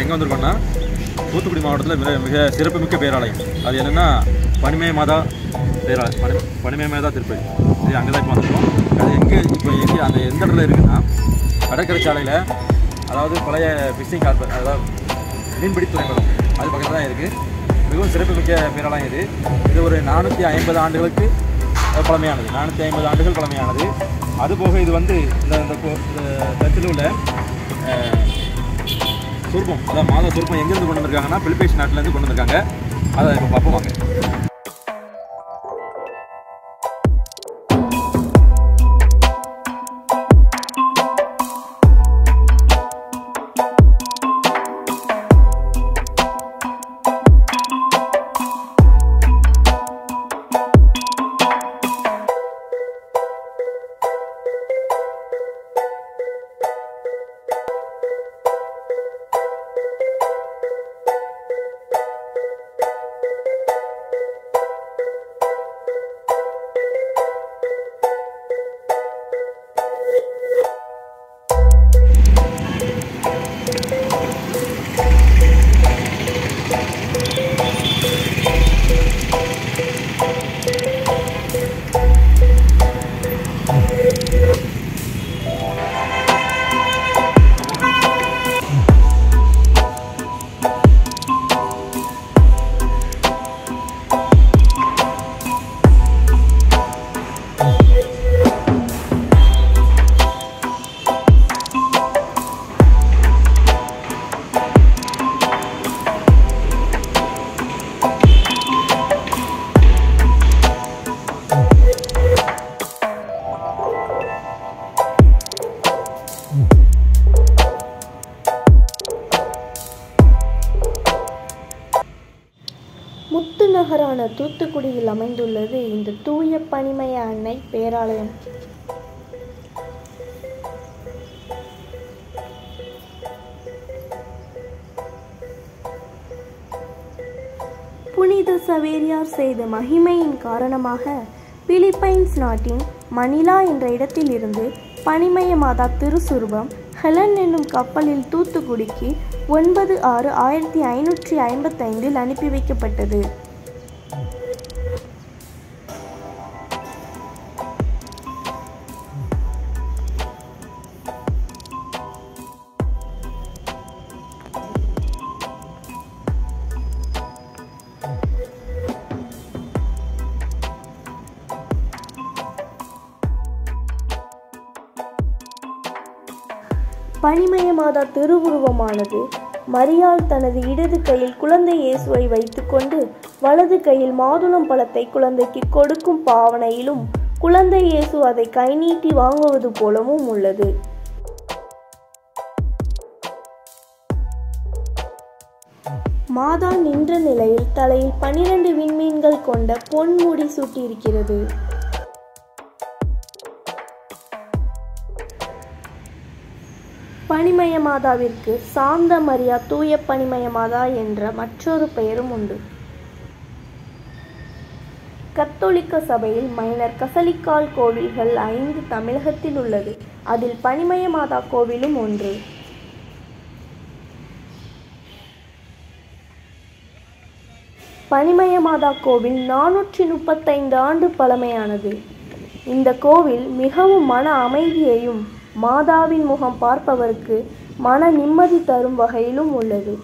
எங்கே வந்திருக்கோம்னா தூத்துக்குடி மாவட்டத்தில் மிக மிக சிறப்புமிக்க பேராலயம் அது என்னென்னா பனிமய மாதா பேராலயம் பனி பனிமய மாதா திருப்பதி இது அங்கே தான் இப்போ வந்திருக்கோம் அது எங்கே இப்போ எங்கே அந்த எந்த இடத்துல இருக்குன்னா கடற்கரை சாலையில் அதாவது பழைய ஃபிஷிங் ஹார்பர் அதாவது மீன்பிடி துறைமுகம் அது பக்கத்தில் தான் இருக்குது மிகவும் சிறப்புமிக்க பேராலயம் இது இது ஒரு நானூற்றி ஐம்பது ஆண்டுகளுக்கு அஹ், பழமையானது நானூற்றி ஐம்பது ஆண்டுகள் பழமையானது அதுபோக இது வந்து இந்த இந்த கோ- இந்த சர்ச்சில் உள்ள அஹ், சொருப்பம் அதாவது மாதா சொருப்பம் எங்கேருந்து கொண்டு வந்திருக்காங்கன்னா பிலிப்பைன்ஸ் நாட்டிலேருந்து கொண்டு வந்திருக்காங்க அதை இப்போ பார்ப்போம் வாங்க முத்து நகரான தூத்துக்குடியில் அமைந்துள்ளது இந்த தூய பனிமய அன்னை பேராலயம் புனித சவேரியார் செய்த மகிமையின் காரணமாக பிலிப்பைன்ஸ் நாட்டின் மணிலா என்ற இடத்திலிருந்து பனிமய மாதா திருசுருபம் ஹெலன் என்னும் கப்பலில் தூத்துக்குடிக்கு ஒன்பது ஆறு ஆயிரத்தி ஐநூற்றி ஐம்பத்தைந்தில் அனுப்பி வைக்கப்பட்டது பனிமய மாதா திருவுருவமானது மரியாள் தனது இடது கையில் குழந்தை இயேசுவை வைத்துக்கொண்டு வலது கையில் மாதுளம் பழத்தை குழந்தைக்கு கொடுக்கும் பாவனையிலும் குழந்தை இயேசு அதை கை நீட்டி வாங்குவது போலவும் உள்ளது மாதா நின்ற நிலையில் தலையில் பனிரெண்டு விண்மீன்கள் கொண்ட பொன்முடி சூட்டியிருக்கிறது பனிமய மாதாவிற்கு சாந்த மரியா தூய பனிமய மாதா என்ற மற்றொரு பெயரும் உண்டு கத்தோலிக்க சபையில் மைனர் கசலிக்கால் கோவில்கள் ஐந்து தமிழகத்தில் உள்ளது அதில் பனிமய மாதா கோவிலும் ஒன்று பனிமய மாதா கோவில் நானூற்றி முப்பத்தைந்து ஆண்டு பழமையானது இந்த கோவில் மிகவும் மன அமைதியையும் மாதாவின் முகம் பார்ப்பவருக்கு மன நிம்மதி தரும் வகையிலும் உள்ளது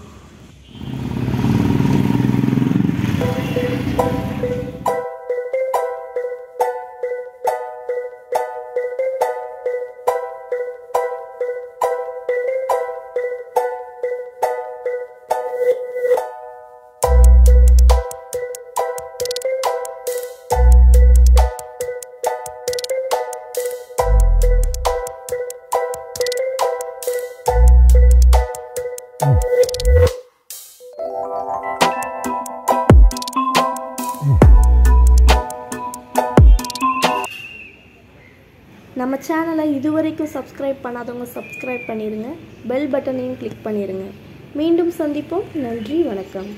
நம்ம சேனலை இதுவரைக்கும் சப்ஸ்கிரைப் பண்ணாதவங்க சப்ஸ்கிரைப் பண்ணிடுங்க பெல் பட்டனையும் கிளிக் பண்ணிடுங்க மீண்டும் சந்திப்போம் நன்றி வணக்கம்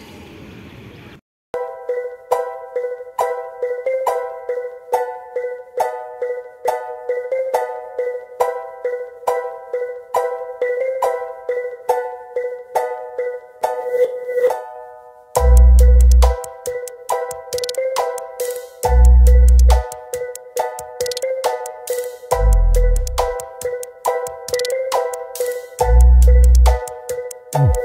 Thank you.